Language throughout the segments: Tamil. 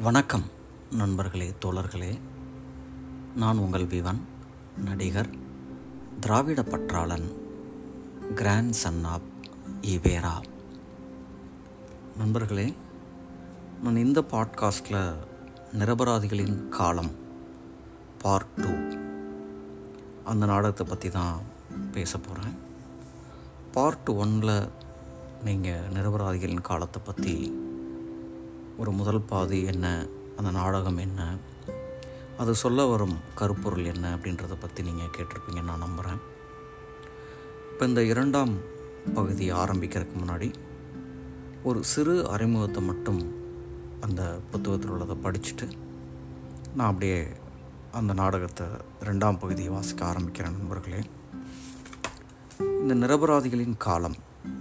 வணக்கம் நண்பர்களே தோழர்களே நான் உங்கள் விவன் நடிகர் திராவிட பற்றாளன் கிராண்ட் சன் ஆப் ஈவேரா நண்பர்களே நான் இந்த பாட்காஸ்டில் நிரபராதிகளின் காலம் பார்ட் டூ அந்த நாடகத்தை பற்றி தான் பேச போகிறேன் பார்ட் ஒன்னில் நீங்கள் நிரபராதிகளின் காலத்தை பற்றி ஒரு முதல் பாதி என்ன அந்த நாடகம் என்ன அது சொல்ல வரும் கருப்பொருள் என்ன அப்படின்றத பற்றி நீங்கள் கேட்டிருப்பீங்கன்னு நான் நம்புகிறேன் இப்போ இந்த இரண்டாம் பகுதி ஆரம்பிக்கிறதுக்கு முன்னாடி ஒரு சிறு அறிமுகத்தை மட்டும் அந்த புத்தகத்தில் உள்ளதை படிச்சுட்டு நான் அப்படியே அந்த நாடகத்தை ரெண்டாம் பகுதியை வாசிக்க ஆரம்பிக்கிறேன் நண்பர்களே இந்த நிரபராதிகளின் காலம்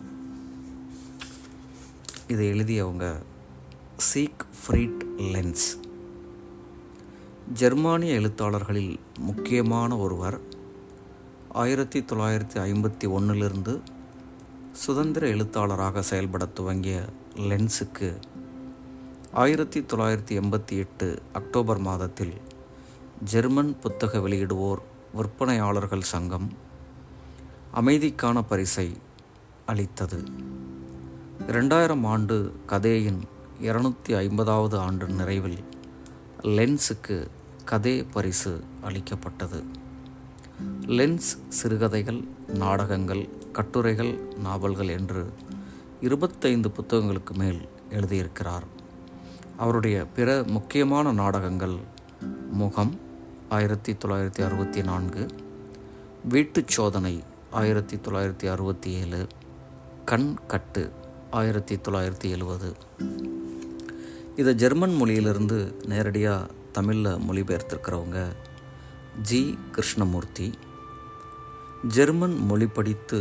இதை எழுதியவங்க சீக் ஃப்ரீட் லென்ஸ் ஜெர்மானிய எழுத்தாளர்களில் முக்கியமான ஒருவர் ஆயிரத்தி தொள்ளாயிரத்தி ஐம்பத்தி ஒன்றிலிருந்து சுதந்திர எழுத்தாளராக செயல்பட துவங்கிய லென்ஸுக்கு ஆயிரத்தி தொள்ளாயிரத்தி எண்பத்தி எட்டு அக்டோபர் மாதத்தில் ஜெர்மன் புத்தக வெளியிடுவோர் விற்பனையாளர்கள் சங்கம் அமைதிக்கான பரிசை அளித்தது இரண்டாயிரம் ஆண்டு கதேயின் இருநூற்றி ஐம்பதாவது ஆண்டு நிறைவில் லென்ஸுக்கு கதே பரிசு அளிக்கப்பட்டது லென்ஸ் சிறுகதைகள் நாடகங்கள் கட்டுரைகள் நாவல்கள் என்று இருபத்தைந்து புத்தகங்களுக்கு மேல் எழுதியிருக்கிறார் அவருடைய பிற முக்கியமான நாடகங்கள் முகம் ஆயிரத்தி தொள்ளாயிரத்தி அறுபத்தி நான்கு வீட்டுச் சோதனை ஆயிரத்தி தொள்ளாயிரத்தி அறுபத்தி ஏழு கண் கட்டு ஆயிரத்தி தொள்ளாயிரத்தி எழுவது இதை ஜெர்மன் மொழியிலிருந்து நேரடியாக தமிழில் மொழிபெயர்த்திருக்கிறவங்க ஜி கிருஷ்ணமூர்த்தி ஜெர்மன் மொழி படித்து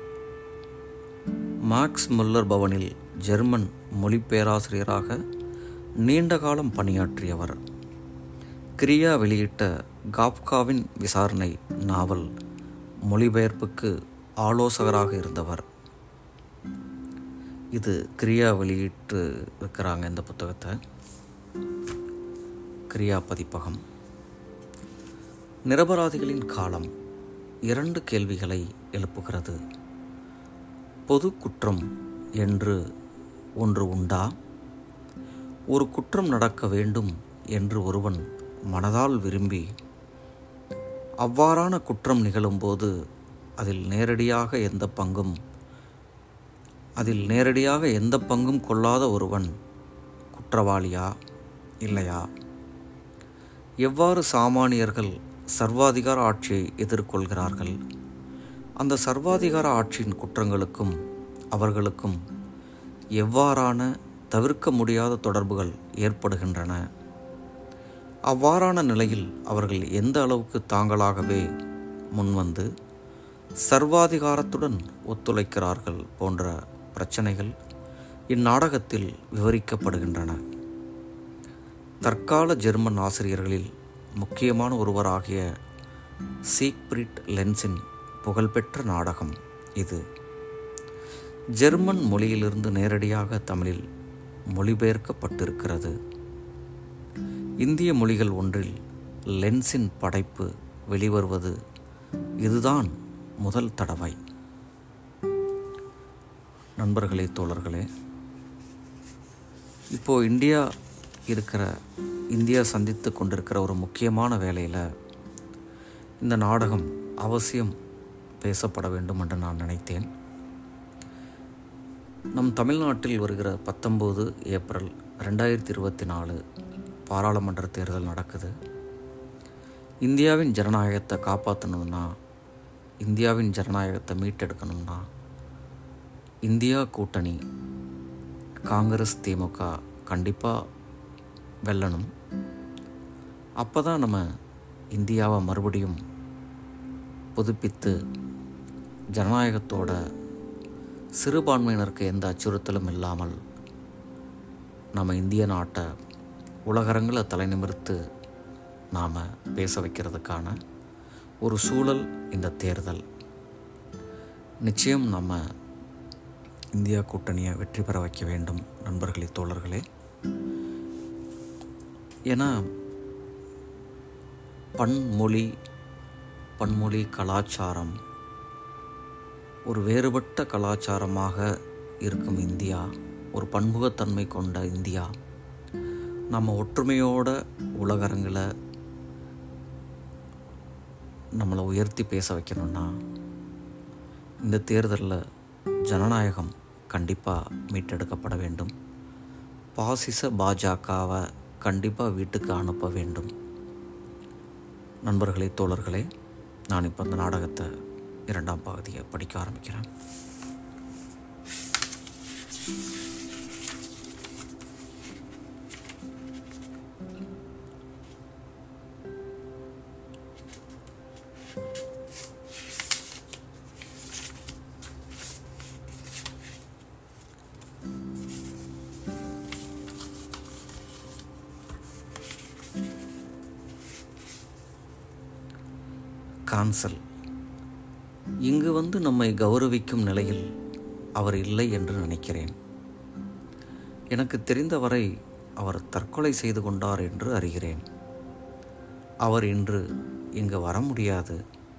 மார்க்ஸ் முல்லர் பவனில் ஜெர்மன் மொழி பேராசிரியராக நீண்ட காலம் பணியாற்றியவர் கிரியா வெளியிட்ட காப்காவின் விசாரணை நாவல் மொழிபெயர்ப்புக்கு ஆலோசகராக இருந்தவர் இது கிரியா வெளியிட்டு இருக்கிறாங்க இந்த புத்தகத்தை கிரியா பதிப்பகம் நிரபராதிகளின் காலம் இரண்டு கேள்விகளை எழுப்புகிறது பொது குற்றம் என்று ஒன்று உண்டா ஒரு குற்றம் நடக்க வேண்டும் என்று ஒருவன் மனதால் விரும்பி அவ்வாறான குற்றம் நிகழும்போது அதில் நேரடியாக எந்த பங்கும் அதில் நேரடியாக எந்த பங்கும் கொள்ளாத ஒருவன் குற்றவாளியா இல்லையா எவ்வாறு சாமானியர்கள் சர்வாதிகார ஆட்சியை எதிர்கொள்கிறார்கள் அந்த சர்வாதிகார ஆட்சியின் குற்றங்களுக்கும் அவர்களுக்கும் எவ்வாறான தவிர்க்க முடியாத தொடர்புகள் ஏற்படுகின்றன அவ்வாறான நிலையில் அவர்கள் எந்த அளவுக்கு தாங்களாகவே முன்வந்து சர்வாதிகாரத்துடன் ஒத்துழைக்கிறார்கள் போன்ற பிரச்சனைகள் இந்நாடகத்தில் விவரிக்கப்படுகின்றன தற்கால ஜெர்மன் ஆசிரியர்களில் முக்கியமான ஒருவராகிய சீக்பிரிட் லென்ஸின் புகழ்பெற்ற நாடகம் இது ஜெர்மன் மொழியிலிருந்து நேரடியாக தமிழில் மொழிபெயர்க்கப்பட்டிருக்கிறது இந்திய மொழிகள் ஒன்றில் லென்ஸின் படைப்பு வெளிவருவது இதுதான் முதல் தடவை நண்பர்களே தோழர்களே இப்போது இந்தியா இருக்கிற இந்தியா சந்தித்து கொண்டிருக்கிற ஒரு முக்கியமான வேலையில் இந்த நாடகம் அவசியம் பேசப்பட வேண்டும் என்று நான் நினைத்தேன் நம் தமிழ்நாட்டில் வருகிற பத்தொம்போது ஏப்ரல் ரெண்டாயிரத்தி இருபத்தி நாலு பாராளுமன்ற தேர்தல் நடக்குது இந்தியாவின் ஜனநாயகத்தை காப்பாற்றணும்னா இந்தியாவின் ஜனநாயகத்தை மீட்டெடுக்கணும்னா இந்தியா கூட்டணி காங்கிரஸ் திமுக கண்டிப்பாக வெல்லணும் அப்போ தான் நம்ம இந்தியாவை மறுபடியும் புதுப்பித்து ஜனநாயகத்தோட சிறுபான்மையினருக்கு எந்த அச்சுறுத்தலும் இல்லாமல் நம்ம இந்திய நாட்டை உலகரங்களை தலைநிமிர்த்து நாம் பேச வைக்கிறதுக்கான ஒரு சூழல் இந்த தேர்தல் நிச்சயம் நம்ம இந்தியா கூட்டணியை வெற்றி பெற வைக்க வேண்டும் நண்பர்களே தோழர்களே ஏன்னா பன்மொழி பன்மொழி கலாச்சாரம் ஒரு வேறுபட்ட கலாச்சாரமாக இருக்கும் இந்தியா ஒரு பன்முகத்தன்மை கொண்ட இந்தியா நம்ம ஒற்றுமையோட உலகரங்கில் நம்மளை உயர்த்தி பேச வைக்கணும்னா இந்த தேர்தலில் ஜனநாயகம் கண்டிப்பாக மீட்டெடுக்கப்பட வேண்டும் பாசிச பாஜகவை கண்டிப்பாக வீட்டுக்கு அனுப்ப வேண்டும் நண்பர்களே தோழர்களே நான் இப்போ இந்த நாடகத்தை இரண்டாம் பகுதியை படிக்க ஆரம்பிக்கிறேன் கான்சல் இங்கு வந்து நம்மை கௌரவிக்கும் நிலையில் அவர் இல்லை என்று நினைக்கிறேன் எனக்கு தெரிந்தவரை அவர் தற்கொலை செய்து கொண்டார் என்று அறிகிறேன் அவர் இன்று இங்கு வர முடியாது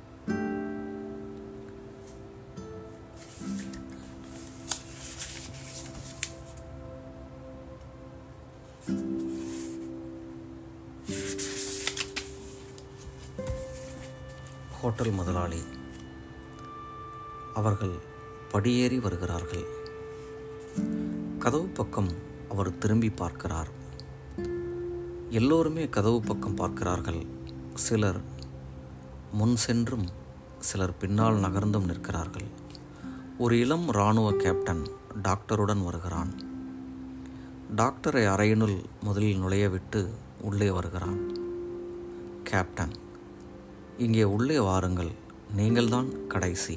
ஹோட்டல் முதலாளி அவர்கள் படியேறி வருகிறார்கள் கதவு பக்கம் அவர் திரும்பி பார்க்கிறார் எல்லோருமே கதவு பக்கம் பார்க்கிறார்கள் சிலர் முன் சென்றும் சிலர் பின்னால் நகர்ந்தும் நிற்கிறார்கள் ஒரு இளம் இராணுவ கேப்டன் டாக்டருடன் வருகிறான் டாக்டரை அறையினுள் முதலில் நுழைய விட்டு உள்ளே வருகிறான் கேப்டன் இங்கே உள்ளே வாருங்கள் நீங்கள்தான் கடைசி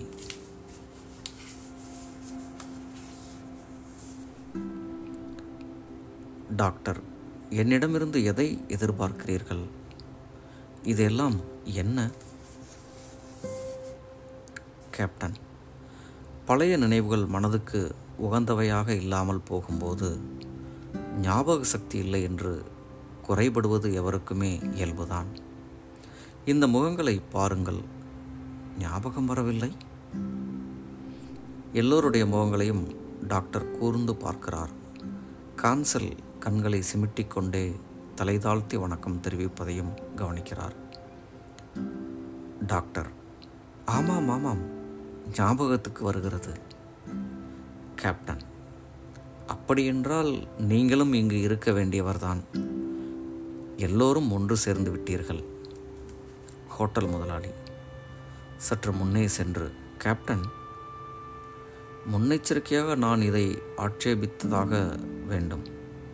டாக்டர் என்னிடமிருந்து எதை எதிர்பார்க்கிறீர்கள் இதெல்லாம் என்ன கேப்டன் பழைய நினைவுகள் மனதுக்கு உகந்தவையாக இல்லாமல் போகும்போது ஞாபக சக்தி இல்லை என்று குறைபடுவது எவருக்குமே இயல்புதான் இந்த முகங்களை பாருங்கள் ஞாபகம் வரவில்லை எல்லோருடைய முகங்களையும் டாக்டர் கூர்ந்து பார்க்கிறார் கான்சல் கண்களை சிமிட்டிக்கொண்டே தலை தாழ்த்தி வணக்கம் தெரிவிப்பதையும் கவனிக்கிறார் டாக்டர் ஆமாம் ஆமாம் ஞாபகத்துக்கு வருகிறது கேப்டன் அப்படியென்றால் நீங்களும் இங்கு இருக்க வேண்டியவர்தான் எல்லோரும் ஒன்று சேர்ந்து விட்டீர்கள் ஹோட்டல் முதலாளி சற்று முன்னே சென்று கேப்டன் முன்னெச்சரிக்கையாக நான் இதை ஆட்சேபித்ததாக வேண்டும்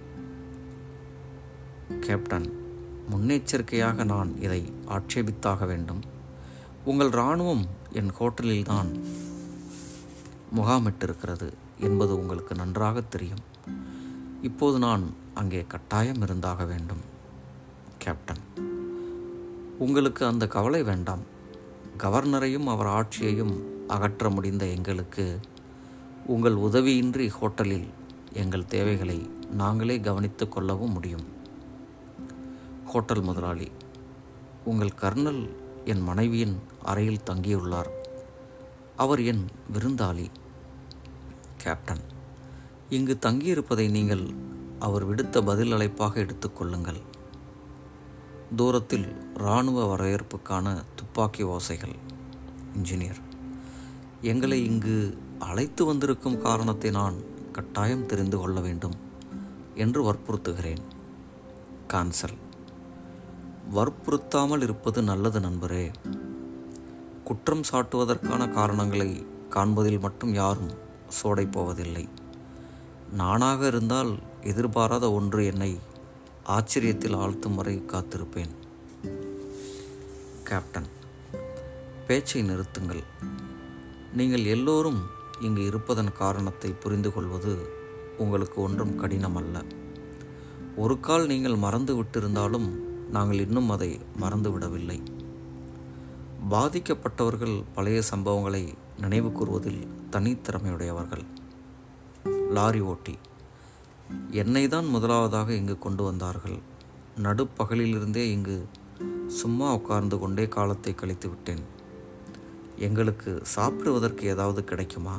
கேப்டன் முன்னெச்சரிக்கையாக நான் இதை ஆட்சேபித்தாக வேண்டும் உங்கள் இராணுவம் என் ஹோட்டலில்தான் முகாமிட்டிருக்கிறது என்பது உங்களுக்கு நன்றாக தெரியும் இப்போது நான் அங்கே கட்டாயம் இருந்தாக வேண்டும் கேப்டன் உங்களுக்கு அந்த கவலை வேண்டாம் கவர்னரையும் அவர் ஆட்சியையும் அகற்ற முடிந்த எங்களுக்கு உங்கள் உதவியின்றி ஹோட்டலில் எங்கள் தேவைகளை நாங்களே கவனித்து கொள்ளவும் முடியும் ஹோட்டல் முதலாளி உங்கள் கர்னல் என் மனைவியின் அறையில் தங்கியுள்ளார் அவர் என் விருந்தாளி கேப்டன் இங்கு தங்கியிருப்பதை நீங்கள் அவர் விடுத்த பதில் அழைப்பாக எடுத்துக்கொள்ளுங்கள் தூரத்தில் இராணுவ வரவேற்புக்கான துப்பாக்கி ஓசைகள் இன்ஜினியர் எங்களை இங்கு அழைத்து வந்திருக்கும் காரணத்தை நான் கட்டாயம் தெரிந்து கொள்ள வேண்டும் என்று வற்புறுத்துகிறேன் கான்சல் வற்புறுத்தாமல் இருப்பது நல்லது நண்பரே குற்றம் சாட்டுவதற்கான காரணங்களை காண்பதில் மட்டும் யாரும் சோடை போவதில்லை நானாக இருந்தால் எதிர்பாராத ஒன்று என்னை ஆச்சரியத்தில் ஆழ்த்தும் வரை காத்திருப்பேன் கேப்டன் பேச்சை நிறுத்துங்கள் நீங்கள் எல்லோரும் இங்கு இருப்பதன் காரணத்தை புரிந்து கொள்வது உங்களுக்கு ஒன்றும் கடினம் அல்ல ஒரு கால் நீங்கள் மறந்து விட்டிருந்தாலும் நாங்கள் இன்னும் அதை மறந்துவிடவில்லை பாதிக்கப்பட்டவர்கள் பழைய சம்பவங்களை நினைவு கூறுவதில் தனித்திறமையுடையவர்கள் லாரி ஓட்டி என்னை தான் முதலாவதாக இங்கு கொண்டு வந்தார்கள் நடுப்பகலிலிருந்தே இங்கு சும்மா உட்கார்ந்து கொண்டே காலத்தை கழித்து விட்டேன் எங்களுக்கு சாப்பிடுவதற்கு ஏதாவது கிடைக்குமா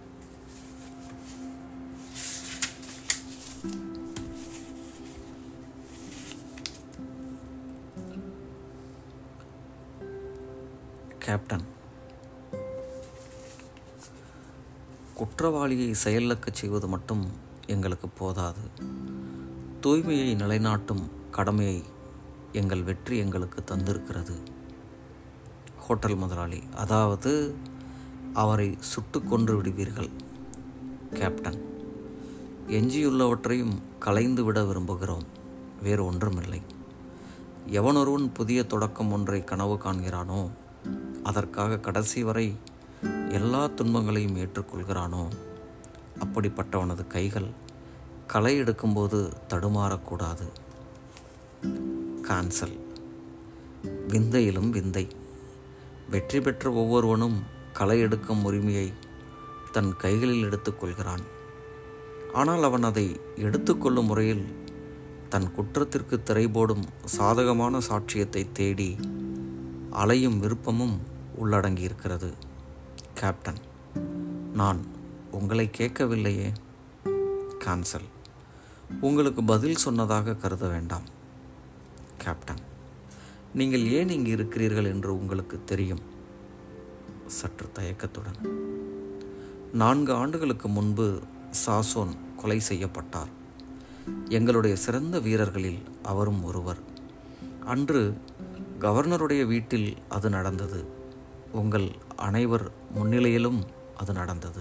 கேப்டன் குற்றவாளியை செயலிழக்கச் செய்வது மட்டும் எங்களுக்கு போதாது தூய்மையை நிலைநாட்டும் கடமையை எங்கள் வெற்றி எங்களுக்கு தந்திருக்கிறது ஹோட்டல் முதலாளி அதாவது அவரை சுட்டு கொன்று விடுவீர்கள் கேப்டன் எஞ்சியுள்ளவற்றையும் கலைந்து விட விரும்புகிறோம் வேறு ஒன்றுமில்லை எவனொருவன் புதிய தொடக்கம் ஒன்றை கனவு காண்கிறானோ அதற்காக கடைசி வரை எல்லா துன்பங்களையும் ஏற்றுக்கொள்கிறானோ அப்படிப்பட்டவனது கைகள் களை எடுக்கும்போது தடுமாறக்கூடாது கான்சல் விந்தையிலும் விந்தை வெற்றி பெற்ற ஒவ்வொருவனும் களை எடுக்கும் உரிமையை தன் கைகளில் எடுத்துக்கொள்கிறான் ஆனால் அவன் அதை எடுத்துக்கொள்ளும் முறையில் தன் குற்றத்திற்கு திரைபோடும் சாதகமான சாட்சியத்தை தேடி அலையும் விருப்பமும் உள்ளடங்கியிருக்கிறது கேப்டன் நான் உங்களை கேட்கவில்லையே கான்சல் உங்களுக்கு பதில் சொன்னதாக கருத வேண்டாம் கேப்டன் நீங்கள் ஏன் இங்கு இருக்கிறீர்கள் என்று உங்களுக்கு தெரியும் சற்று தயக்கத்துடன் நான்கு ஆண்டுகளுக்கு முன்பு சாசோன் கொலை செய்யப்பட்டார் எங்களுடைய சிறந்த வீரர்களில் அவரும் ஒருவர் அன்று கவர்னருடைய வீட்டில் அது நடந்தது உங்கள் அனைவர் முன்னிலையிலும் அது நடந்தது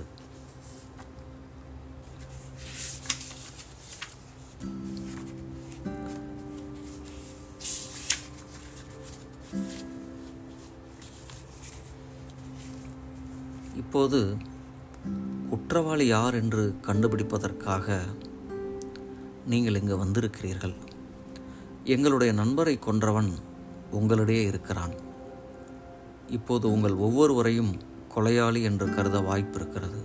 இப்போது குற்றவாளி யார் என்று கண்டுபிடிப்பதற்காக நீங்கள் இங்கு வந்திருக்கிறீர்கள் எங்களுடைய நண்பரை கொன்றவன் உங்களிடையே இருக்கிறான் இப்போது உங்கள் ஒவ்வொருவரையும் கொலையாளி என்று கருத வாய்ப்பு இருக்கிறது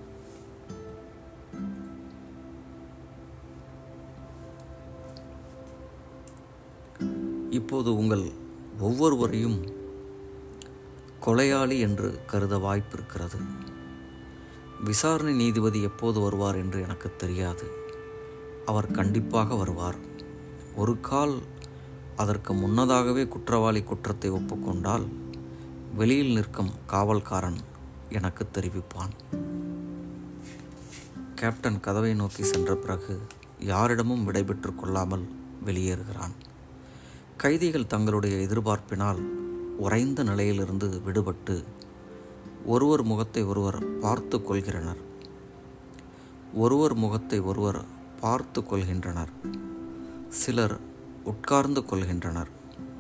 இப்போது உங்கள் ஒவ்வொருவரையும் கொலையாளி என்று கருத வாய்ப்பு இருக்கிறது விசாரணை நீதிபதி எப்போது வருவார் என்று எனக்கு தெரியாது அவர் கண்டிப்பாக வருவார் ஒரு கால் அதற்கு முன்னதாகவே குற்றவாளி குற்றத்தை ஒப்புக்கொண்டால் வெளியில் நிற்கும் காவல்காரன் எனக்கு தெரிவிப்பான் கேப்டன் கதவை நோக்கி சென்ற பிறகு யாரிடமும் விடைபெற்று கொள்ளாமல் வெளியேறுகிறான் கைதிகள் தங்களுடைய எதிர்பார்ப்பினால் உறைந்த நிலையிலிருந்து விடுபட்டு ஒருவர் முகத்தை ஒருவர் பார்த்து கொள்கிறனர் ஒருவர் முகத்தை ஒருவர் பார்த்து கொள்கின்றனர் சிலர் உட்கார்ந்து கொள்கின்றனர்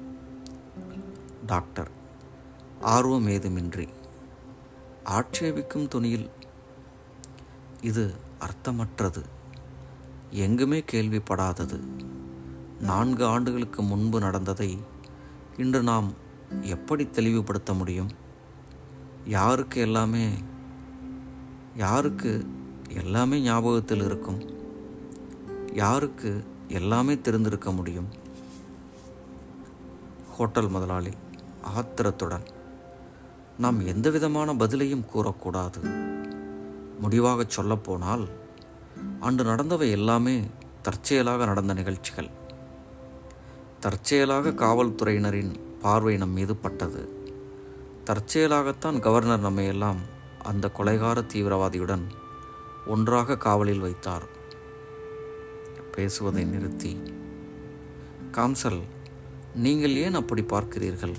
டாக்டர் ஆர்வம் ஏதுமின்றி ஆட்சேபிக்கும் துணியில் இது அர்த்தமற்றது எங்குமே கேள்விப்படாதது நான்கு ஆண்டுகளுக்கு முன்பு நடந்ததை இன்று நாம் எப்படி தெளிவுபடுத்த முடியும் யாருக்கு எல்லாமே யாருக்கு எல்லாமே ஞாபகத்தில் இருக்கும் யாருக்கு எல்லாமே தெரிந்திருக்க முடியும் ஹோட்டல் முதலாளி ஆத்திரத்துடன் நாம் எந்த விதமான பதிலையும் கூறக்கூடாது முடிவாகச் சொல்லப்போனால் அன்று நடந்தவை எல்லாமே தற்செயலாக நடந்த நிகழ்ச்சிகள் தற்செயலாக காவல்துறையினரின் பார்வை நம் மீது பட்டது தற்செயலாகத்தான் கவர்னர் நம்மை எல்லாம் அந்த கொலைகார தீவிரவாதியுடன் ஒன்றாக காவலில் வைத்தார் பேசுவதை நிறுத்தி காம்சல் நீங்கள் ஏன் அப்படி பார்க்கிறீர்கள்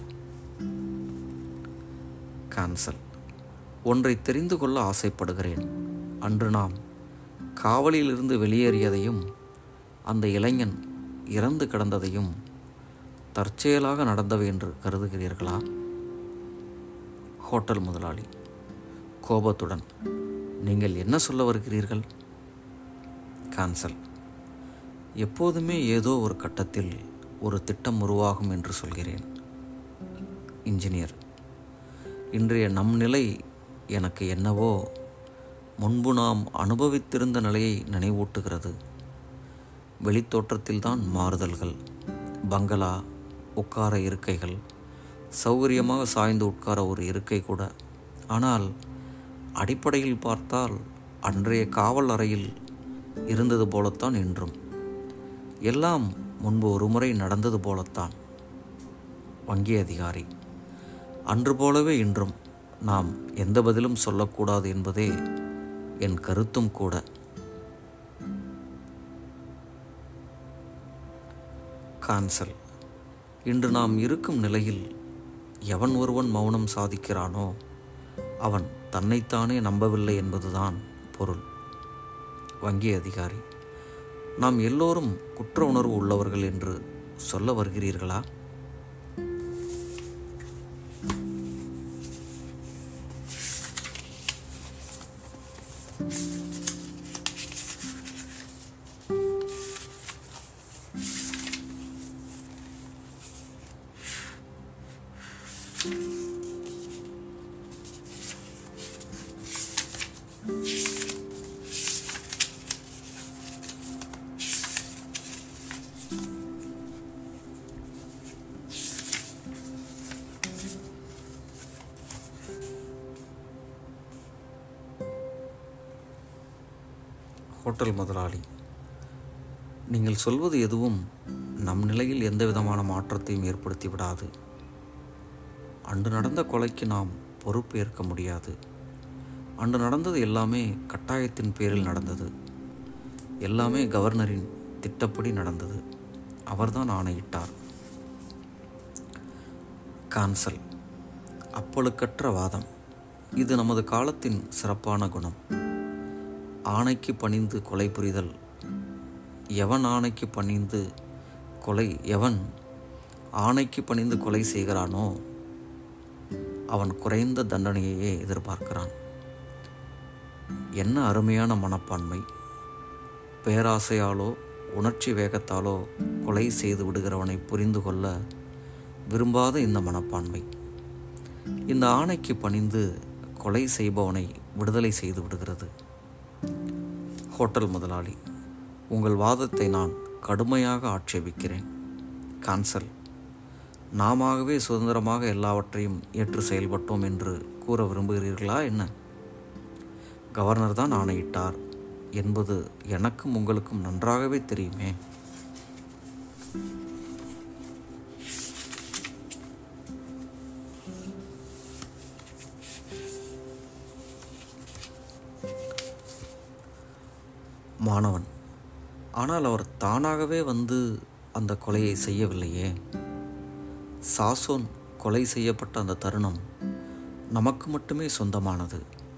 கான்சல் ஒன்றை தெரிந்து கொள்ள ஆசைப்படுகிறேன் அன்று நாம் காவலிலிருந்து வெளியேறியதையும் அந்த இளைஞன் இறந்து கிடந்ததையும் தற்செயலாக நடந்தவை என்று கருதுகிறீர்களா ஹோட்டல் முதலாளி கோபத்துடன் நீங்கள் என்ன சொல்ல வருகிறீர்கள் கான்சல் எப்போதுமே ஏதோ ஒரு கட்டத்தில் ஒரு திட்டம் உருவாகும் என்று சொல்கிறேன் இன்ஜினியர் இன்றைய நம் நிலை எனக்கு என்னவோ முன்பு நாம் அனுபவித்திருந்த நிலையை நினைவூட்டுகிறது வெளித்தோற்றத்தில்தான் மாறுதல்கள் பங்களா உட்கார இருக்கைகள் சௌகரியமாக சாய்ந்து உட்கார ஒரு இருக்கை கூட ஆனால் அடிப்படையில் பார்த்தால் அன்றைய காவல் அறையில் இருந்தது போலத்தான் இன்றும் எல்லாம் முன்பு ஒரு முறை நடந்தது போலத்தான் வங்கி அதிகாரி அன்று போலவே இன்றும் நாம் எந்த பதிலும் சொல்லக்கூடாது என்பதே என் கருத்தும் கூட கான்சல் இன்று நாம் இருக்கும் நிலையில் எவன் ஒருவன் மௌனம் சாதிக்கிறானோ அவன் தன்னைத்தானே நம்பவில்லை என்பதுதான் பொருள் வங்கி அதிகாரி நாம் எல்லோரும் குற்ற உணர்வு உள்ளவர்கள் என்று சொல்ல வருகிறீர்களா ஹோட்டல் முதலாளி நீங்கள் சொல்வது எதுவும் நம் நிலையில் எந்த விதமான மாற்றத்தையும் ஏற்படுத்தி விடாது அன்று நடந்த கொலைக்கு நாம் பொறுப்பு ஏற்க முடியாது அன்று நடந்தது எல்லாமே கட்டாயத்தின் பேரில் நடந்தது எல்லாமே கவர்னரின் திட்டப்படி நடந்தது அவர்தான் ஆணையிட்டார் கான்சல் அப்பழுக்கற்ற வாதம் இது நமது காலத்தின் சிறப்பான குணம் ஆணைக்கு பணிந்து கொலை புரிதல் எவன் ஆணைக்கு பணிந்து கொலை எவன் ஆணைக்கு பணிந்து கொலை செய்கிறானோ அவன் குறைந்த தண்டனையையே எதிர்பார்க்கிறான் என்ன அருமையான மனப்பான்மை பேராசையாலோ உணர்ச்சி வேகத்தாலோ கொலை செய்து விடுகிறவனை புரிந்து கொள்ள விரும்பாத இந்த மனப்பான்மை இந்த ஆணைக்கு பணிந்து கொலை செய்பவனை விடுதலை செய்து விடுகிறது ஹோட்டல் முதலாளி உங்கள் வாதத்தை நான் கடுமையாக ஆட்சேபிக்கிறேன் கான்சல் நாமவே சுதந்திரமாக எல்லாவற்றையும் ஏற்று செயல்பட்டோம் என்று கூற விரும்புகிறீர்களா என்ன கவர்னர் தான் ஆணையிட்டார் என்பது எனக்கும் உங்களுக்கும் நன்றாகவே தெரியுமே மாணவன் ஆனால் அவர் தானாகவே வந்து அந்த கொலையை செய்யவில்லையே சாசோன் கொலை செய்யப்பட்ட அந்த தருணம் நமக்கு மட்டுமே சொந்தமானது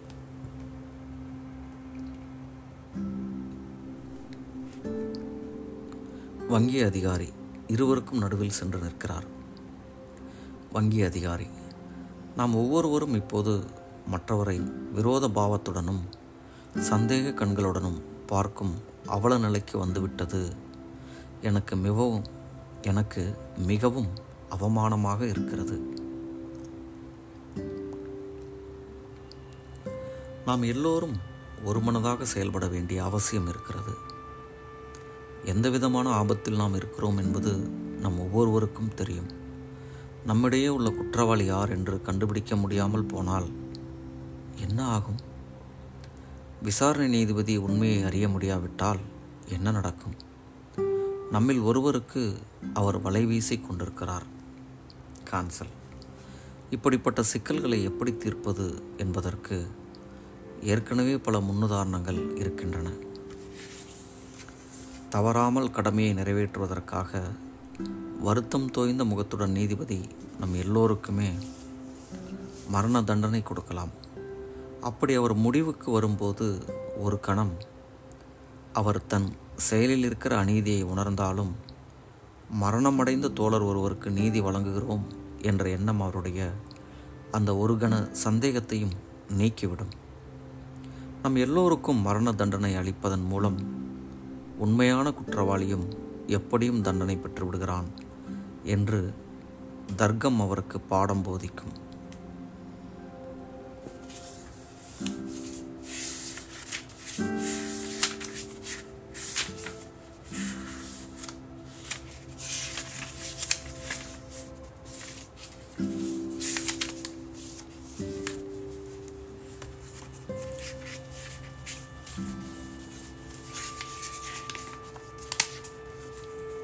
வங்கி அதிகாரி இருவருக்கும் நடுவில் சென்று நிற்கிறார் வங்கி அதிகாரி நாம் ஒவ்வொருவரும் இப்போது மற்றவரை விரோத பாவத்துடனும் சந்தேக கண்களுடனும் பார்க்கும் அவல நிலைக்கு வந்துவிட்டது எனக்கு மிகவும் எனக்கு மிகவும் அவமானமாக இருக்கிறது நாம் எல்லோரும் ஒருமனதாக செயல்பட வேண்டிய அவசியம் இருக்கிறது எந்த விதமான ஆபத்தில் நாம் இருக்கிறோம் என்பது நம் ஒவ்வொருவருக்கும் தெரியும் நம்மிடையே உள்ள குற்றவாளி யார் என்று கண்டுபிடிக்க முடியாமல் போனால் என்ன ஆகும் விசாரணை நீதிபதி உண்மையை அறிய முடியாவிட்டால் என்ன நடக்கும் நம்மில் ஒருவருக்கு அவர் வலை வீசி கொண்டிருக்கிறார் கான்சல் இப்படிப்பட்ட சிக்கல்களை எப்படி தீர்ப்பது என்பதற்கு ஏற்கனவே பல முன்னுதாரணங்கள் இருக்கின்றன தவறாமல் கடமையை நிறைவேற்றுவதற்காக வருத்தம் தோய்ந்த முகத்துடன் நீதிபதி நம் எல்லோருக்குமே மரண தண்டனை கொடுக்கலாம் அப்படி அவர் முடிவுக்கு வரும்போது ஒரு கணம் அவர் தன் செயலில் இருக்கிற அநீதியை உணர்ந்தாலும் மரணமடைந்த தோழர் ஒருவருக்கு நீதி வழங்குகிறோம் என்ற எண்ணம் அவருடைய அந்த ஒரு கண சந்தேகத்தையும் நீக்கிவிடும் நம் எல்லோருக்கும் மரண தண்டனை அளிப்பதன் மூலம் உண்மையான குற்றவாளியும் எப்படியும் தண்டனை பெற்று விடுகிறான் என்று தர்க்கம் அவருக்கு பாடம் போதிக்கும்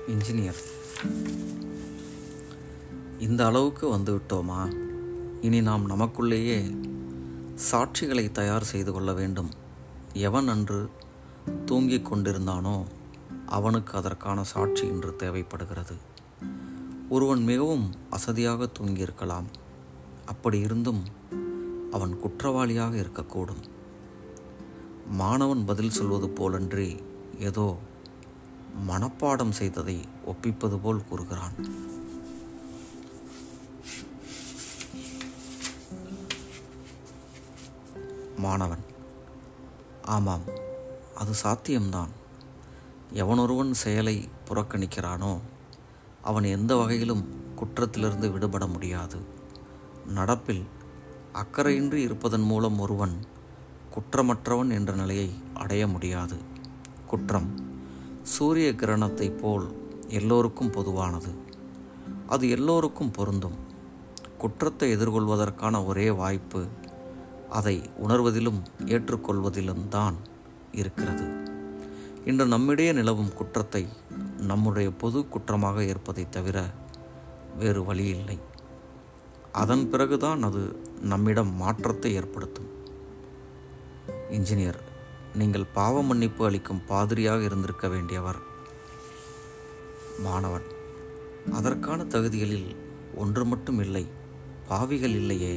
இன்ஜினியர் இந்த அளவுக்கு வந்து விட்டோமா இனி நாம் நமக்குள்ளேயே சாட்சிகளை தயார் செய்து கொள்ள வேண்டும் எவன் அன்று தூங்கிக் கொண்டிருந்தானோ அவனுக்கு அதற்கான சாட்சி இன்று தேவைப்படுகிறது ஒருவன் மிகவும் அசதியாக தூங்கியிருக்கலாம் அப்படி இருந்தும் அவன் குற்றவாளியாக இருக்கக்கூடும் மாணவன் பதில் சொல்வது போலன்றி ஏதோ மனப்பாடம் செய்ததை ஒப்பிப்பது போல் கூறுகிறான் மாணவன் ஆமாம் அது சாத்தியம்தான் எவனொருவன் செயலை புறக்கணிக்கிறானோ அவன் எந்த வகையிலும் குற்றத்திலிருந்து விடுபட முடியாது நடப்பில் அக்கறையின்றி இருப்பதன் மூலம் ஒருவன் குற்றமற்றவன் என்ற நிலையை அடைய முடியாது குற்றம் சூரிய கிரணத்தைப் போல் எல்லோருக்கும் பொதுவானது அது எல்லோருக்கும் பொருந்தும் குற்றத்தை எதிர்கொள்வதற்கான ஒரே வாய்ப்பு அதை உணர்வதிலும் ஏற்றுக்கொள்வதிலும் தான் இருக்கிறது இன்று நம்மிடையே நிலவும் குற்றத்தை நம்முடைய பொது குற்றமாக ஏற்பதை தவிர வேறு வழி இல்லை அதன் பிறகுதான் அது நம்மிடம் மாற்றத்தை ஏற்படுத்தும் இன்ஜினியர் நீங்கள் பாவ மன்னிப்பு அளிக்கும் பாதிரியாக இருந்திருக்க வேண்டியவர் மாணவன் அதற்கான தகுதிகளில் ஒன்று மட்டும் இல்லை பாவிகள் இல்லையே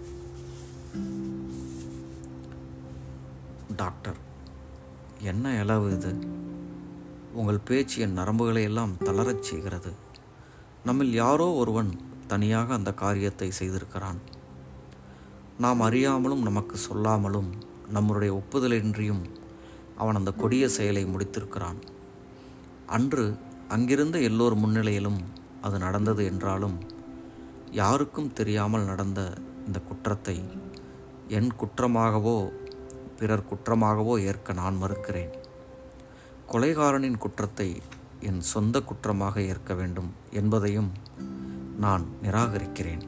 டாக்டர் என்ன இளவு இது உங்கள் பேச்சு என் நரம்புகளை எல்லாம் தளரச் செய்கிறது நம்மில் யாரோ ஒருவன் தனியாக அந்த காரியத்தை செய்திருக்கிறான் நாம் அறியாமலும் நமக்கு சொல்லாமலும் நம்முடைய ஒப்புதலின்றியும் அவன் அந்த கொடிய செயலை முடித்திருக்கிறான் அன்று அங்கிருந்த எல்லோர் முன்னிலையிலும் அது நடந்தது என்றாலும் யாருக்கும் தெரியாமல் நடந்த இந்த குற்றத்தை என் குற்றமாகவோ பிறர் குற்றமாகவோ ஏற்க நான் மறுக்கிறேன் கொலைகாரனின் குற்றத்தை என் சொந்த குற்றமாக ஏற்க வேண்டும் என்பதையும் நான் நிராகரிக்கிறேன்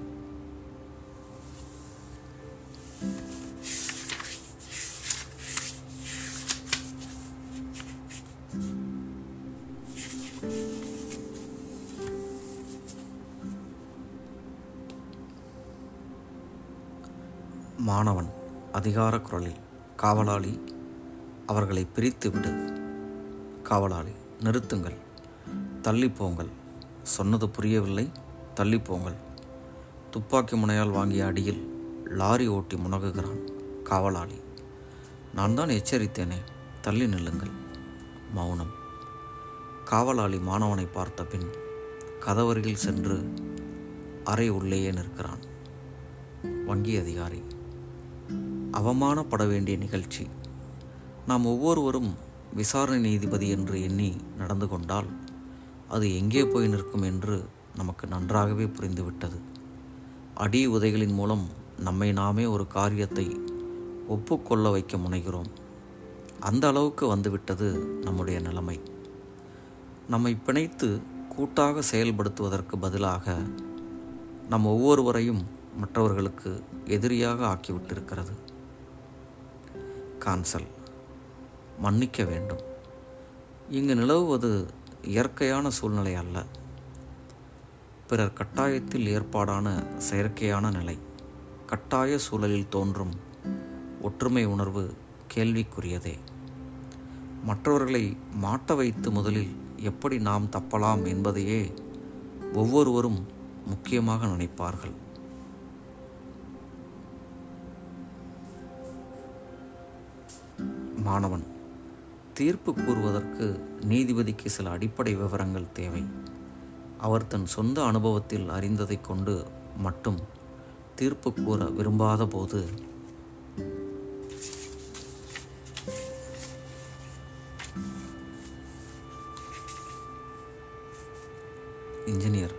மாணவன் அதிகார குரலில் காவலாளி அவர்களை பிரித்து விடு காவலாளி நிறுத்துங்கள் தள்ளி போங்கள் சொன்னது புரியவில்லை தள்ளி போங்கள் துப்பாக்கி முனையால் வாங்கிய அடியில் லாரி ஓட்டி முனகுகிறான் காவலாளி நான் தான் எச்சரித்தேனே தள்ளி நில்லுங்கள் மௌனம் காவலாளி மாணவனை பார்த்த பின் கதவருகில் சென்று அறை உள்ளேயே நிற்கிறான் வங்கி அதிகாரி அவமானப்பட வேண்டிய நிகழ்ச்சி நாம் ஒவ்வொருவரும் விசாரணை நீதிபதி என்று எண்ணி நடந்து கொண்டால் அது எங்கே போய் நிற்கும் என்று நமக்கு நன்றாகவே புரிந்துவிட்டது அடி உதைகளின் மூலம் நம்மை நாமே ஒரு காரியத்தை ஒப்புக்கொள்ள வைக்க முனைகிறோம் அந்த அளவுக்கு வந்துவிட்டது நம்முடைய நிலைமை நம்மை பிணைத்து கூட்டாக செயல்படுத்துவதற்கு பதிலாக நம் ஒவ்வொருவரையும் மற்றவர்களுக்கு எதிரியாக ஆக்கிவிட்டிருக்கிறது கான்சல் மன்னிக்க வேண்டும் இங்கு நிலவுவது இயற்கையான சூழ்நிலை அல்ல பிறர் கட்டாயத்தில் ஏற்பாடான செயற்கையான நிலை கட்டாய சூழலில் தோன்றும் ஒற்றுமை உணர்வு கேள்விக்குரியதே மற்றவர்களை மாட்ட வைத்து முதலில் எப்படி நாம் தப்பலாம் என்பதையே ஒவ்வொருவரும் முக்கியமாக நினைப்பார்கள் மாணவன் தீர்ப்பு கூறுவதற்கு நீதிபதிக்கு சில அடிப்படை விவரங்கள் தேவை அவர் தன் சொந்த அனுபவத்தில் அறிந்ததை கொண்டு மட்டும் தீர்ப்பு கூற விரும்பாத போது இன்ஜினியர்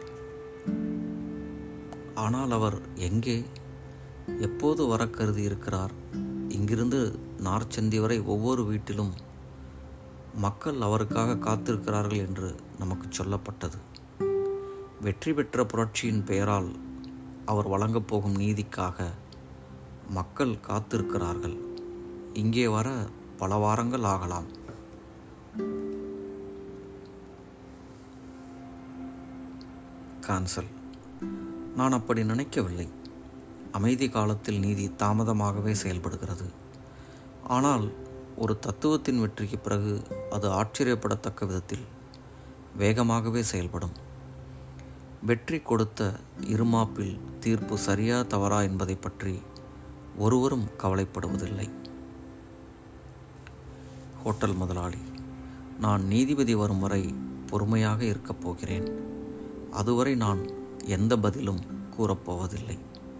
ஆனால் அவர் எங்கே எப்போது வர கருதி இருக்கிறார் இங்கிருந்து நார்ச்சந்தி வரை ஒவ்வொரு வீட்டிலும் மக்கள் அவருக்காக காத்திருக்கிறார்கள் என்று நமக்கு சொல்லப்பட்டது வெற்றி பெற்ற புரட்சியின் பெயரால் அவர் வழங்கப் போகும் நீதிக்காக மக்கள் காத்திருக்கிறார்கள் இங்கே வர பல வாரங்கள் ஆகலாம் கான்சல் நான் அப்படி நினைக்கவில்லை அமைதி காலத்தில் நீதி தாமதமாகவே செயல்படுகிறது ஆனால் ஒரு தத்துவத்தின் வெற்றிக்கு பிறகு அது ஆச்சரியப்படத்தக்க விதத்தில் வேகமாகவே செயல்படும் வெற்றி கொடுத்த இருமாப்பில் தீர்ப்பு சரியா தவறா என்பதை பற்றி ஒருவரும் கவலைப்படுவதில்லை ஹோட்டல் முதலாளி நான் நீதிபதி வரும் வரை பொறுமையாக இருக்கப் போகிறேன் அதுவரை நான் எந்த பதிலும் கூறப்போவதில்லை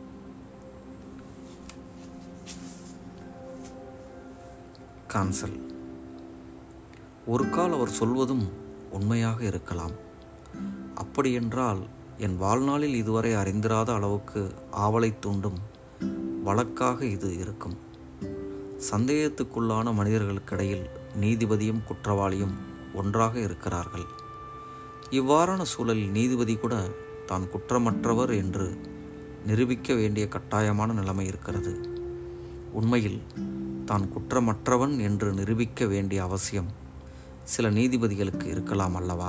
கான்சல் ஒரு கால் அவர் சொல்வதும் உண்மையாக இருக்கலாம் அப்படியென்றால் என் வாழ்நாளில் இதுவரை அறிந்திராத அளவுக்கு ஆவலை தூண்டும் வழக்காக இது இருக்கும் சந்தேகத்துக்குள்ளான மனிதர்களுக்கிடையில் நீதிபதியும் குற்றவாளியும் ஒன்றாக இருக்கிறார்கள் இவ்வாறான சூழலில் நீதிபதி கூட தான் குற்றமற்றவர் என்று நிரூபிக்க வேண்டிய கட்டாயமான நிலைமை இருக்கிறது உண்மையில் தான் குற்றமற்றவன் என்று நிரூபிக்க வேண்டிய அவசியம் சில நீதிபதிகளுக்கு இருக்கலாம் அல்லவா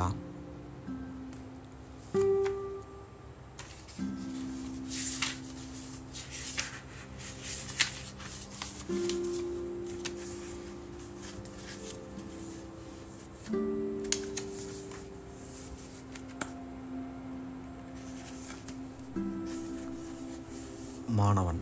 மாணவன்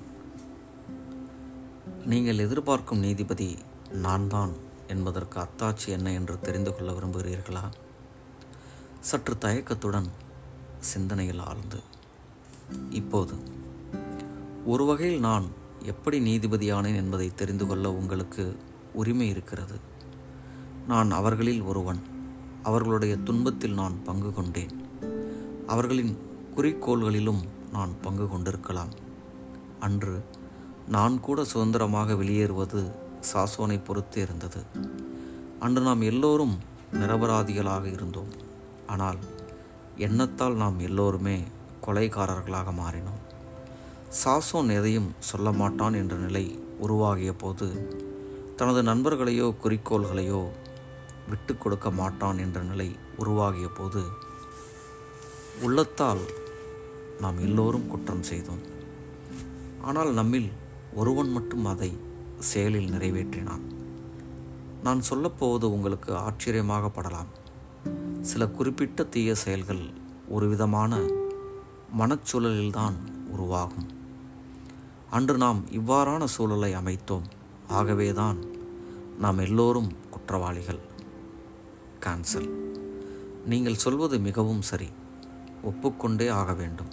நீங்கள் எதிர்பார்க்கும் நீதிபதி நான் தான் என்பதற்கு அத்தாட்சி என்ன என்று தெரிந்து கொள்ள விரும்புகிறீர்களா சற்று தயக்கத்துடன் சிந்தனையில் ஆழ்ந்து இப்போது ஒரு வகையில் நான் எப்படி நீதிபதியானேன் என்பதை தெரிந்து கொள்ள உங்களுக்கு உரிமை இருக்கிறது நான் அவர்களில் ஒருவன் அவர்களுடைய துன்பத்தில் நான் பங்கு கொண்டேன் அவர்களின் குறிக்கோள்களிலும் நான் பங்கு கொண்டிருக்கலாம் அன்று நான் கூட சுதந்திரமாக வெளியேறுவது சாசோனை பொறுத்து இருந்தது அன்று நாம் எல்லோரும் நிரபராதிகளாக இருந்தோம் ஆனால் எண்ணத்தால் நாம் எல்லோருமே கொலைகாரர்களாக மாறினோம் சாசோன் எதையும் சொல்ல மாட்டான் என்ற நிலை உருவாகிய போது தனது நண்பர்களையோ குறிக்கோள்களையோ விட்டு கொடுக்க மாட்டான் என்ற நிலை உருவாகிய போது உள்ளத்தால் நாம் எல்லோரும் குற்றம் செய்தோம் ஆனால் நம்மில் ஒருவன் மட்டும் அதை செயலில் நிறைவேற்றினான் நான் சொல்லப்போவது உங்களுக்கு ஆச்சரியமாக படலாம் சில குறிப்பிட்ட தீய செயல்கள் ஒரு விதமான மனச்சூழலில்தான் உருவாகும் அன்று நாம் இவ்வாறான சூழலை அமைத்தோம் ஆகவேதான் நாம் எல்லோரும் குற்றவாளிகள் கேன்சல் நீங்கள் சொல்வது மிகவும் சரி ஒப்புக்கொண்டே ஆக வேண்டும்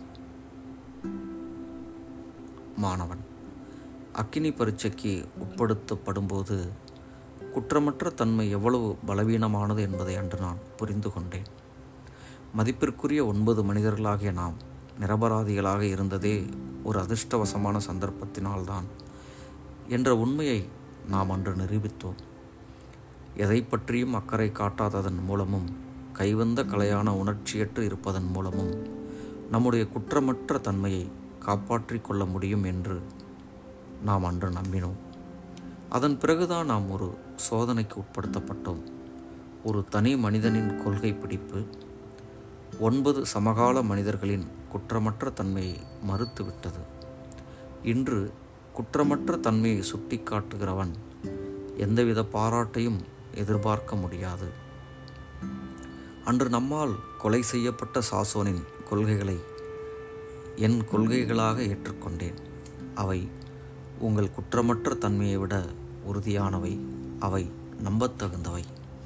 மாணவன் அக்கினி பரீட்சைக்கு உட்படுத்தப்படும்போது குற்றமற்ற தன்மை எவ்வளவு பலவீனமானது என்பதை அன்று நான் புரிந்து கொண்டேன் மதிப்பிற்குரிய ஒன்பது மனிதர்களாகிய நாம் நிரபராதிகளாக இருந்ததே ஒரு அதிர்ஷ்டவசமான சந்தர்ப்பத்தினால்தான் என்ற உண்மையை நாம் அன்று நிரூபித்தோம் எதை பற்றியும் அக்கறை காட்டாததன் மூலமும் கைவந்த கலையான உணர்ச்சியற்று இருப்பதன் மூலமும் நம்முடைய குற்றமற்ற தன்மையை காப்பாற்றிக் கொள்ள முடியும் என்று நாம் அன்று நம்பினோம் அதன் பிறகுதான் நாம் ஒரு சோதனைக்கு உட்படுத்தப்பட்டோம் ஒரு தனி மனிதனின் கொள்கை பிடிப்பு ஒன்பது சமகால மனிதர்களின் குற்றமற்ற தன்மையை மறுத்துவிட்டது இன்று குற்றமற்ற தன்மையை சுட்டிக்காட்டுகிறவன் எந்தவித பாராட்டையும் எதிர்பார்க்க முடியாது அன்று நம்மால் கொலை செய்யப்பட்ட சாசோனின் கொள்கைகளை என் கொள்கைகளாக ஏற்றுக்கொண்டேன் அவை உங்கள் குற்றமற்ற தன்மையை விட உறுதியானவை அவை நம்பத்தகுந்தவை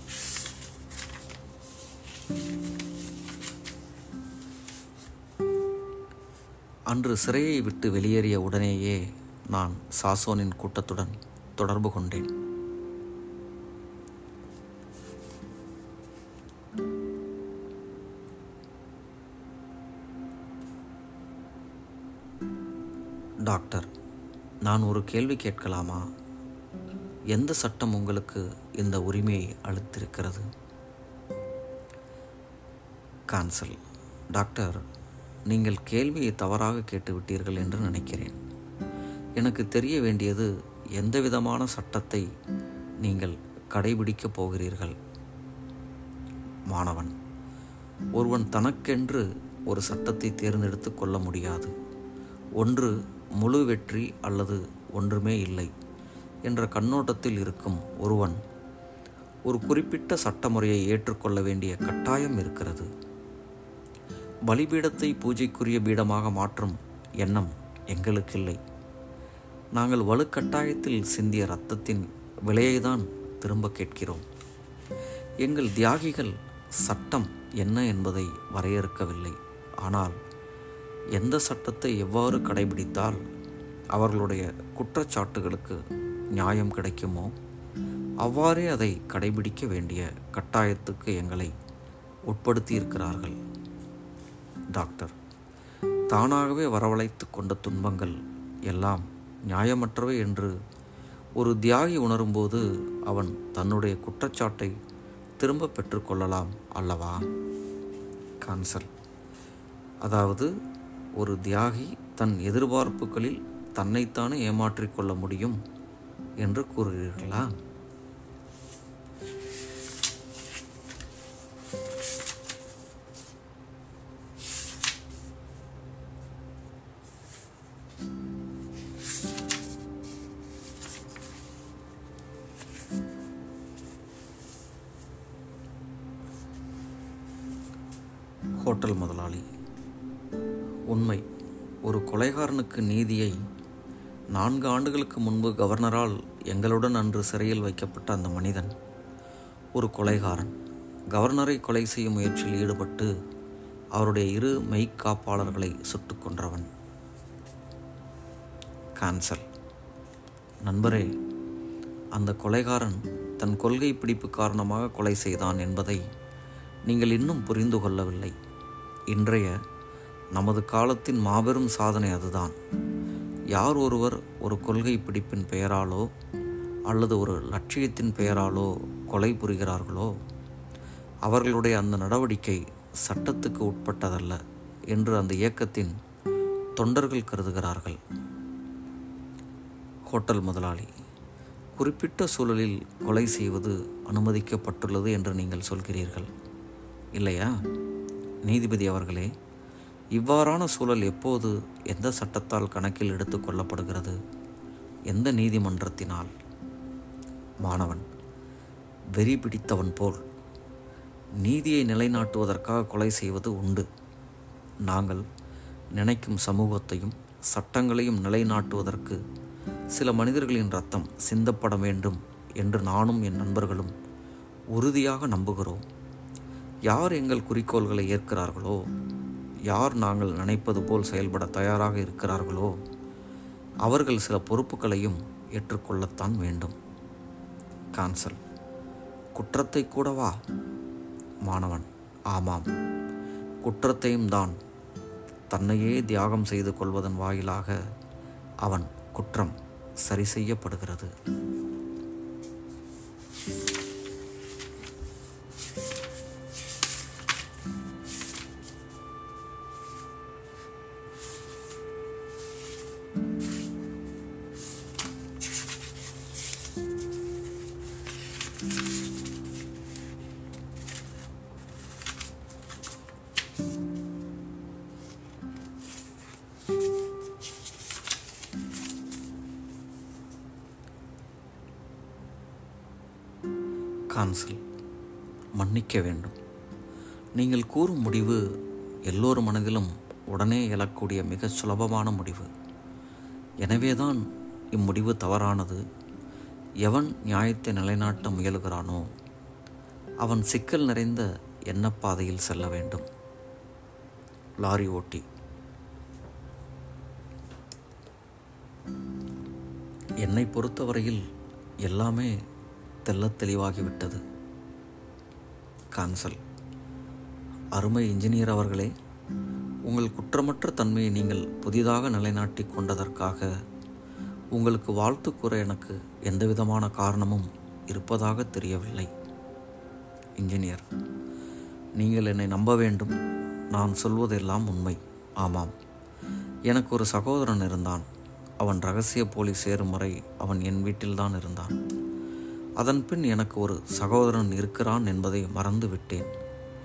அன்று சிறையை விட்டு வெளியேறிய உடனேயே நான் சாசோனின் கூட்டத்துடன் தொடர்பு கொண்டேன் டாக்டர் நான் ஒரு கேள்வி கேட்கலாமா எந்த சட்டம் உங்களுக்கு இந்த உரிமையை அளித்திருக்கிறது கான்சல் டாக்டர் நீங்கள் கேள்வியை தவறாக கேட்டுவிட்டீர்கள் என்று நினைக்கிறேன் எனக்கு தெரிய வேண்டியது எந்த விதமான சட்டத்தை நீங்கள் கடைபிடிக்கப் போகிறீர்கள் மாணவன் ஒருவன் தனக்கென்று ஒரு சட்டத்தை தேர்ந்தெடுத்து கொள்ள முடியாது ஒன்று முழு வெற்றி அல்லது ஒன்றுமே இல்லை என்ற கண்ணோட்டத்தில் இருக்கும் ஒருவன் ஒரு குறிப்பிட்ட சட்டமுறையை ஏற்றுக்கொள்ள வேண்டிய கட்டாயம் இருக்கிறது பலிபீடத்தை பூஜைக்குரிய பீடமாக மாற்றும் எண்ணம் எங்களுக்கில்லை நாங்கள் வலுக்கட்டாயத்தில் சிந்திய இரத்தத்தின் விலையை தான் திரும்ப கேட்கிறோம் எங்கள் தியாகிகள் சட்டம் என்ன என்பதை வரையறுக்கவில்லை ஆனால் எந்த சட்டத்தை எவ்வாறு கடைபிடித்தால் அவர்களுடைய குற்றச்சாட்டுகளுக்கு நியாயம் கிடைக்குமோ அவ்வாறே அதை கடைபிடிக்க வேண்டிய கட்டாயத்துக்கு எங்களை உட்படுத்தியிருக்கிறார்கள் டாக்டர் தானாகவே வரவழைத்து கொண்ட துன்பங்கள் எல்லாம் நியாயமற்றவை என்று ஒரு தியாகி உணரும்போது அவன் தன்னுடைய குற்றச்சாட்டை திரும்ப பெற்றுக்கொள்ளலாம் அல்லவா கான்சல் அதாவது ஒரு தியாகி தன் எதிர்பார்ப்புகளில் தன்னைத்தானே ஏமாற்றிக் கொள்ள முடியும் என்று கூறுகிறீர்களா ஹோட்டல் முதலாளி உண்மை ஒரு கொலைகாரனுக்கு நீதியை நான்கு ஆண்டுகளுக்கு முன்பு கவர்னரால் எங்களுடன் அன்று சிறையில் வைக்கப்பட்ட அந்த மனிதன் ஒரு கொலைகாரன் கவர்னரை கொலை செய்யும் முயற்சியில் ஈடுபட்டு அவருடைய இரு மெய்க்காப்பாளர்களை சுட்டுக் கொன்றவன் கான்சல் நண்பரே அந்த கொலைகாரன் தன் கொள்கை பிடிப்பு காரணமாக கொலை செய்தான் என்பதை நீங்கள் இன்னும் புரிந்து கொள்ளவில்லை இன்றைய நமது காலத்தின் மாபெரும் சாதனை அதுதான் யார் ஒருவர் ஒரு கொள்கை பிடிப்பின் பெயராலோ அல்லது ஒரு லட்சியத்தின் பெயராலோ கொலை புரிகிறார்களோ அவர்களுடைய அந்த நடவடிக்கை சட்டத்துக்கு உட்பட்டதல்ல என்று அந்த இயக்கத்தின் தொண்டர்கள் கருதுகிறார்கள் ஹோட்டல் முதலாளி குறிப்பிட்ட சூழலில் கொலை செய்வது அனுமதிக்கப்பட்டுள்ளது என்று நீங்கள் சொல்கிறீர்கள் இல்லையா நீதிபதி அவர்களே இவ்வாறான சூழல் எப்போது எந்த சட்டத்தால் கணக்கில் எடுத்து கொள்ளப்படுகிறது எந்த நீதிமன்றத்தினால் மாணவன் வெறி பிடித்தவன் போல் நீதியை நிலைநாட்டுவதற்காக கொலை செய்வது உண்டு நாங்கள் நினைக்கும் சமூகத்தையும் சட்டங்களையும் நிலைநாட்டுவதற்கு சில மனிதர்களின் ரத்தம் சிந்தப்பட வேண்டும் என்று நானும் என் நண்பர்களும் உறுதியாக நம்புகிறோம் யார் எங்கள் குறிக்கோள்களை ஏற்கிறார்களோ யார் நாங்கள் நினைப்பது போல் செயல்பட தயாராக இருக்கிறார்களோ அவர்கள் சில பொறுப்புகளையும் ஏற்றுக்கொள்ளத்தான் வேண்டும் கான்சல் குற்றத்தை கூடவா மாணவன் ஆமாம் குற்றத்தையும் தான் தன்னையே தியாகம் செய்து கொள்வதன் வாயிலாக அவன் குற்றம் சரி செய்யப்படுகிறது கான்சல் மன்னிக்க வேண்டும் நீங்கள் கூறும் முடிவு எல்லோர் மனதிலும் உடனே எழக்கூடிய மிக சுலபமான முடிவு எனவேதான் இம்முடிவு தவறானது எவன் நியாயத்தை நிலைநாட்ட முயலுகிறானோ அவன் சிக்கல் நிறைந்த எண்ணப்பாதையில் செல்ல வேண்டும் லாரி ஓட்டி என்னை பொறுத்தவரையில் எல்லாமே தெள்ளத் தெளிவாகிவிட்டது கான்சல் அருமை இன்ஜினியர் அவர்களே உங்கள் குற்றமற்ற தன்மையை நீங்கள் புதிதாக நிலைநாட்டிக் கொண்டதற்காக உங்களுக்கு வாழ்த்து கூற எனக்கு எந்தவிதமான காரணமும் இருப்பதாக தெரியவில்லை இன்ஜினியர் நீங்கள் என்னை நம்ப வேண்டும் நான் சொல்வதெல்லாம் உண்மை ஆமாம் எனக்கு ஒரு சகோதரன் இருந்தான் அவன் ரகசிய போலீஸ் சேரும் வரை அவன் என் வீட்டில்தான் இருந்தான் அதன் பின் எனக்கு ஒரு சகோதரன் இருக்கிறான் என்பதை மறந்து விட்டேன்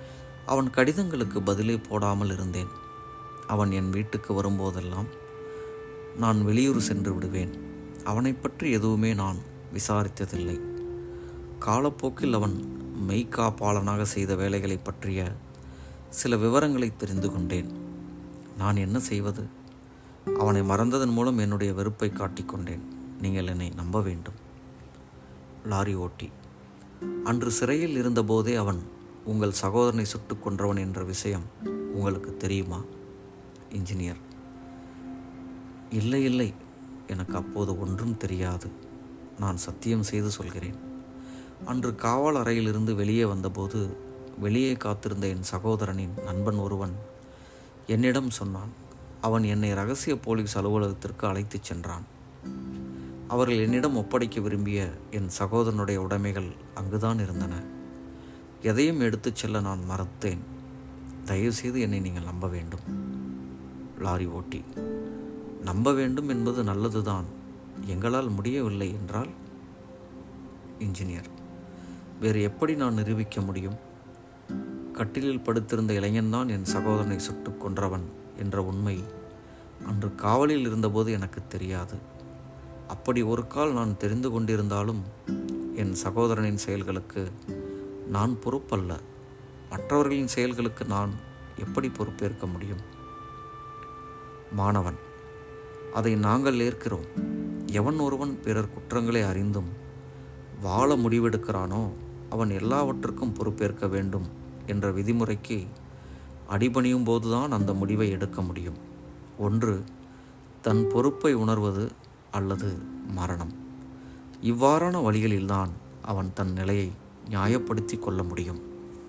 அவன் கடிதங்களுக்கு பதிலே போடாமல் இருந்தேன் அவன் என் வீட்டுக்கு வரும்போதெல்லாம் நான் வெளியூர் சென்று விடுவேன் அவனை பற்றி எதுவுமே நான் விசாரித்ததில்லை காலப்போக்கில் அவன் மெய்காப்பாளனாக செய்த வேலைகளை பற்றிய சில விவரங்களை தெரிந்து கொண்டேன் நான் என்ன செய்வது அவனை மறந்ததன் மூலம் என்னுடைய வெறுப்பை காட்டிக்கொண்டேன் நீங்கள் என்னை நம்ப வேண்டும் லாரி ஓட்டி அன்று சிறையில் இருந்தபோதே அவன் உங்கள் சகோதரனை சுட்டுக் கொன்றவன் என்ற விஷயம் உங்களுக்கு தெரியுமா இன்ஜினியர் இல்லை இல்லை எனக்கு அப்போது ஒன்றும் தெரியாது நான் சத்தியம் செய்து சொல்கிறேன் அன்று காவல் அறையிலிருந்து வெளியே வந்தபோது வெளியே காத்திருந்த என் சகோதரனின் நண்பன் ஒருவன் என்னிடம் சொன்னான் அவன் என்னை ரகசிய போலீஸ் அலுவலகத்திற்கு அழைத்துச் சென்றான் அவர்கள் என்னிடம் ஒப்படைக்க விரும்பிய என் சகோதரனுடைய உடைமைகள் அங்குதான் இருந்தன எதையும் எடுத்துச் செல்ல நான் மறுத்தேன் தயவுசெய்து என்னை நீங்கள் நம்ப வேண்டும் லாரி ஓட்டி நம்ப வேண்டும் என்பது நல்லதுதான் எங்களால் முடியவில்லை என்றால் இன்ஜினியர் வேறு எப்படி நான் நிரூபிக்க முடியும் கட்டிலில் படுத்திருந்த இளைஞன்தான் என் சகோதரனை சுட்டுக் கொன்றவன் என்ற உண்மை அன்று காவலில் இருந்தபோது எனக்கு தெரியாது அப்படி ஒரு கால் நான் தெரிந்து கொண்டிருந்தாலும் என் சகோதரனின் செயல்களுக்கு நான் பொறுப்பல்ல மற்றவர்களின் செயல்களுக்கு நான் எப்படி பொறுப்பேற்க முடியும் மாணவன் அதை நாங்கள் ஏற்கிறோம் எவன் ஒருவன் பிறர் குற்றங்களை அறிந்தும் வாழ முடிவெடுக்கிறானோ அவன் எல்லாவற்றுக்கும் பொறுப்பேற்க வேண்டும் என்ற விதிமுறைக்கு அடிபணியும் போதுதான் அந்த முடிவை எடுக்க முடியும் ஒன்று தன் பொறுப்பை உணர்வது அல்லது மரணம் இவ்வாறான வழிகளில்தான் அவன் தன் நிலையை நியாயப்படுத்தி கொள்ள முடியும்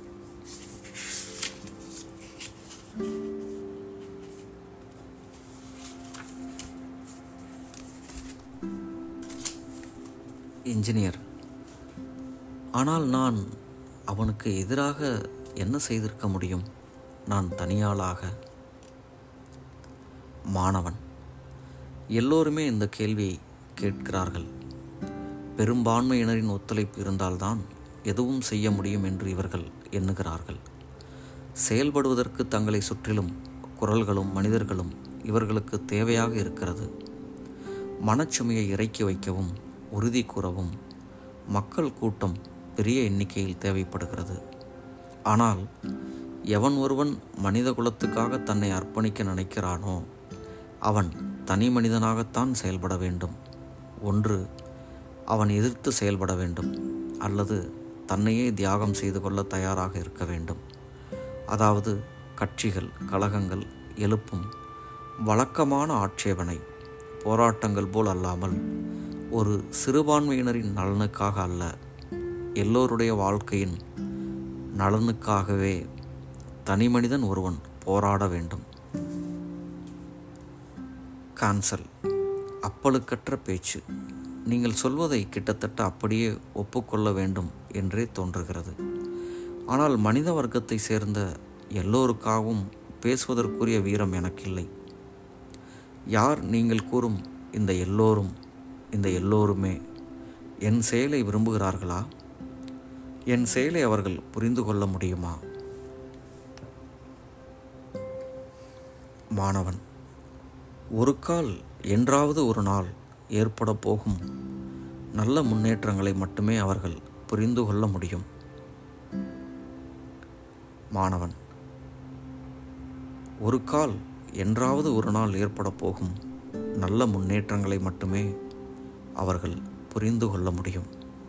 இன்ஜினியர் ஆனால் நான் அவனுக்கு எதிராக என்ன செய்திருக்க முடியும் நான் தனியாளாக மாணவன் எல்லோருமே இந்த கேள்வியை கேட்கிறார்கள் பெரும்பான்மையினரின் ஒத்துழைப்பு இருந்தால்தான் எதுவும் செய்ய முடியும் என்று இவர்கள் எண்ணுகிறார்கள் செயல்படுவதற்கு தங்களை சுற்றிலும் குரல்களும் மனிதர்களும் இவர்களுக்கு தேவையாக இருக்கிறது மனச்சுமையை இறக்கி வைக்கவும் உறுதி கூறவும் மக்கள் கூட்டம் பெரிய எண்ணிக்கையில் தேவைப்படுகிறது ஆனால் எவன் ஒருவன் மனித குலத்துக்காக தன்னை அர்ப்பணிக்க நினைக்கிறானோ அவன் தனி மனிதனாகத்தான் செயல்பட வேண்டும் ஒன்று அவன் எதிர்த்து செயல்பட வேண்டும் அல்லது தன்னையே தியாகம் செய்து கொள்ள தயாராக இருக்க வேண்டும் அதாவது கட்சிகள் கழகங்கள் எழுப்பும் வழக்கமான ஆட்சேபனை போராட்டங்கள் போல் அல்லாமல் ஒரு சிறுபான்மையினரின் நலனுக்காக அல்ல எல்லோருடைய வாழ்க்கையின் நலனுக்காகவே தனிமனிதன் ஒருவன் போராட வேண்டும் கான்சல் அப்பழுக்கற்ற பேச்சு நீங்கள் சொல்வதை கிட்டத்தட்ட அப்படியே ஒப்புக்கொள்ள வேண்டும் என்றே தோன்றுகிறது ஆனால் மனித வர்க்கத்தை சேர்ந்த எல்லோருக்காகவும் பேசுவதற்குரிய வீரம் எனக்கில்லை யார் நீங்கள் கூறும் இந்த எல்லோரும் இந்த எல்லோருமே என் செயலை விரும்புகிறார்களா என் செயலை அவர்கள் புரிந்து கொள்ள முடியுமா மாணவன் ஒரு கால் என்றாவது ஒரு நாள் ஏற்பட போகும் நல்ல முன்னேற்றங்களை மட்டுமே அவர்கள் புரிந்து கொள்ள முடியும் மாணவன் ஒரு கால் என்றாவது ஒரு நாள் ஏற்பட போகும் நல்ல முன்னேற்றங்களை மட்டுமே அவர்கள் புரிந்து கொள்ள முடியும்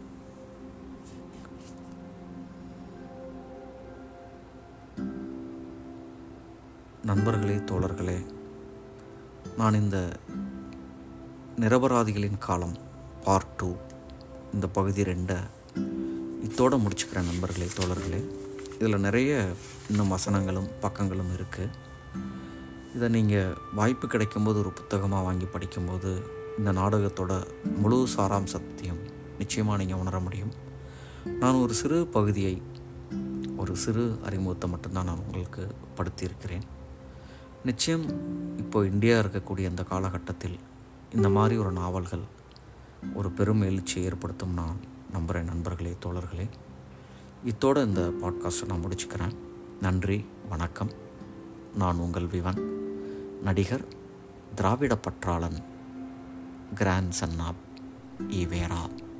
நண்பர்களே தோழர்களே நான் இந்த நிரபராதிகளின் காலம் பார்ட் டூ இந்த பகுதி ரெண்டை இத்தோடு முடிச்சுக்கிறேன் நண்பர்களே தோழர்களே இதில் நிறைய இன்னும் வசனங்களும் பக்கங்களும் இருக்குது இதை நீங்கள் வாய்ப்பு கிடைக்கும்போது ஒரு புத்தகமாக வாங்கி படிக்கும்போது இந்த நாடகத்தோட முழு சாராம்சத்தையும் நிச்சயமாக நீங்கள் உணர முடியும் நான் ஒரு சிறு பகுதியை ஒரு சிறு அறிமுகத்தை மட்டும்தான் நான் உங்களுக்கு படுத்தியிருக்கிறேன் நிச்சயம் இப்போ இந்தியா இருக்கக்கூடிய இந்த காலகட்டத்தில் இந்த மாதிரி ஒரு நாவல்கள் ஒரு பெரும் எழுச்சியை ஏற்படுத்தும் நான் நம்புகிறேன் நண்பர்களே தோழர்களே இத்தோடு இந்த பாட்காஸ்ட்டை நான் முடிச்சுக்கிறேன் நன்றி நன்றி வணக்கம் நான் உங்கள் விவன் நடிகர் திராவிட பற்றாளன் கிராண்ட் சன் ஆப் ஈவேரா